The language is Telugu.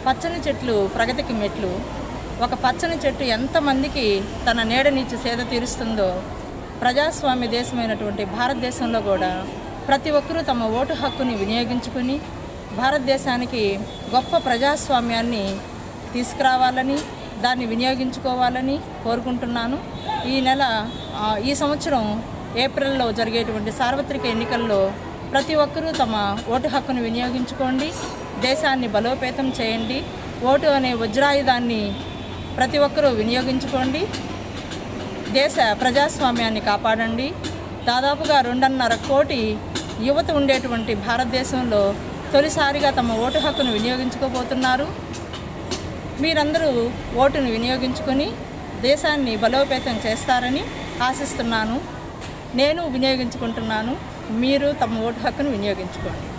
పచ్చని చెట్లు ప్రగతికి మెట్లు ఒక పచ్చని చెట్టు ఎంతమందికి తన నీడనిచ్చి సేద తీరుస్తుందో ప్రజాస్వామ్య దేశమైనటువంటి భారతదేశంలో కూడా ప్రతి ఒక్కరూ తమ ఓటు హక్కుని వినియోగించుకుని భారతదేశానికి గొప్ప ప్రజాస్వామ్యాన్ని తీసుకురావాలని దాన్ని వినియోగించుకోవాలని కోరుకుంటున్నాను ఈ నెల ఆ, ఈ సంవత్సరం ఏప్రిల్లో జరిగేటువంటి సార్వత్రిక ఎన్నికల్లో ప్రతి ఒక్కరూ తమ ఓటు హక్కును వినియోగించుకోండి దేశాన్ని బలోపేతం చేయండి ఓటు అనే వజ్రాయుధాన్ని ప్రతి ఒక్కరూ వినియోగించుకోండి దేశ ప్రజాస్వామ్యాన్ని కాపాడండి దాదాపుగా రెండున్నర కోటి యువత ఉండేటువంటి భారతదేశంలో తొలిసారిగా తమ ఓటు హక్కును వినియోగించుకోబోతున్నారు మీరందరూ ఓటును వినియోగించుకొని దేశాన్ని బలోపేతం చేస్తారని ఆశిస్తున్నాను నేను వినియోగించుకుంటున్నాను మీరు తమ ఓటు హక్కును వినియోగించుకోండి